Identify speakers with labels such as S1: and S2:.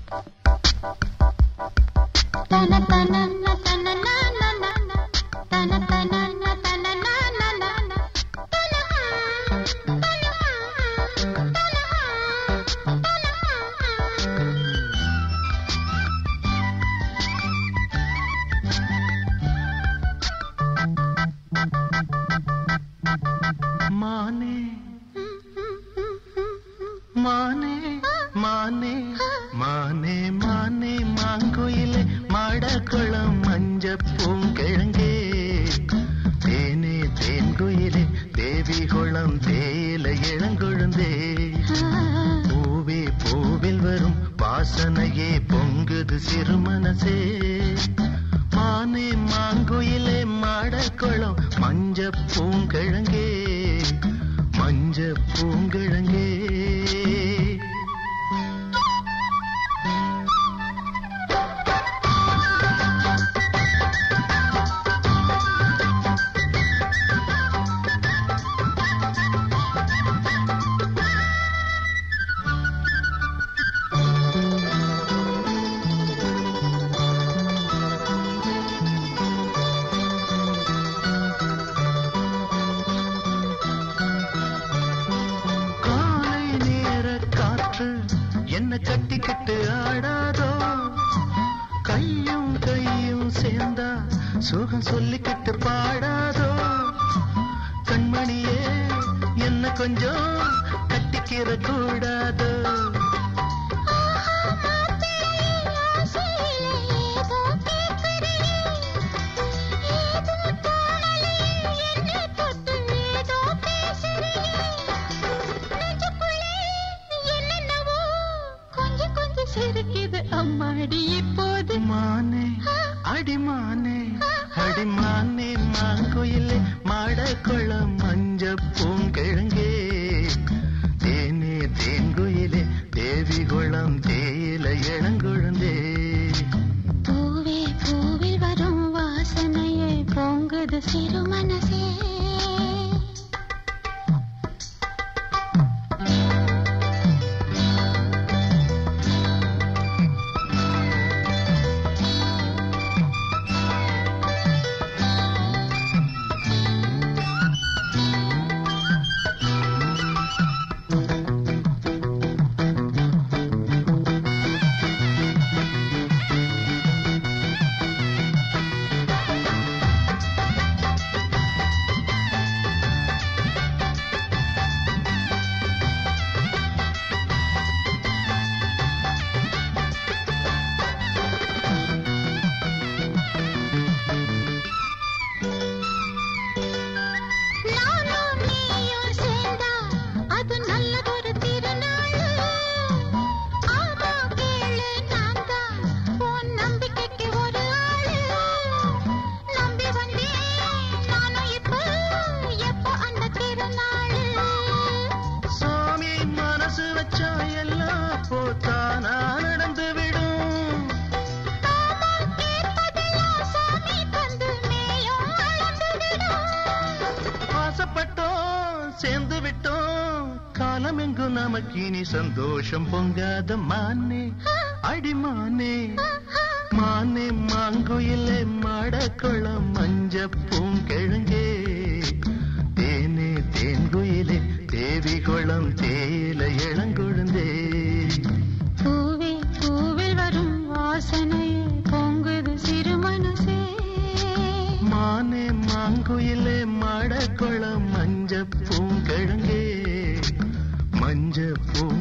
S1: மானே மானே மானே மானே மானே மாங்குயிலே மாடக்குளம் மஞ்ச பூங்கிழங்கே தேனே தேன்குயிலே தேவி குளம் தேயில இளங்கொழுந்தே பூவே பூவில் வரும் வாசனையே பொங்குது சிறுமனசே மானே மாங்குயிலே மாடக்குளம் மஞ்ச பூங்கிழங்கே மஞ்ச பூங்கிழங்கே காலை நேர காற்று என்ன கட்டிக்கிட்டு ஆடாதோ கையும் கையும் சேர்ந்தா சுகம் சொல்லிக்கிட்டு பாடாதோ கண்மணியே என்ன கொஞ்சம் கட்டிக்கிற கூடாதோ
S2: சிரிக்குது அம்மாடி இப்போது
S1: மானே அடிமானே அடிமானே மாங்குயிலே மாடக்குளம் மஞ்ச பூங்கிழங்கே தேனே தேன்குயிலே தேவி குளம் தேயில இளங்குழந்தே
S2: பூவே பூவில் வரும் வாசனையே பொங்குது சிறு மனசே நானும் நீயும் சேர்ந்தா அது நல்லதொரு திருநாள் ஆமா கேளு நான் தான் உன் நம்பிக்கைக்கு ஒரு ஆளு நம்பி வந்தேன் நானும் இப்ப எப்போ அந்த திருநாள்
S1: சாமி மனசு வச்சா எல்லாம் போத்தானா நடந்து விடும்
S2: சாமி தந்து மேயும் அளந்து விடும்
S1: ஆசைப்பட்டோம் சேர்ந்து விட்டோம் காலம் எங்கும் நமக்கு இனி சந்தோஷம் பொங்காத மானே அடிமானே மானே மாங்குயிலே மாடக்குளம் மஞ்ச பூங்கிழங்கே தேனே தேன்குயிலே தேவி குளம் தேயில இளங்குழுந்தே
S2: பூவே பூவில் வரும் வாசனையே பொங்குது சிறு மனசே
S1: மானே மாங்குயிலே மாடக்குளம் மஞ்ச பூங்கிழங்கே மஞ்ச பூ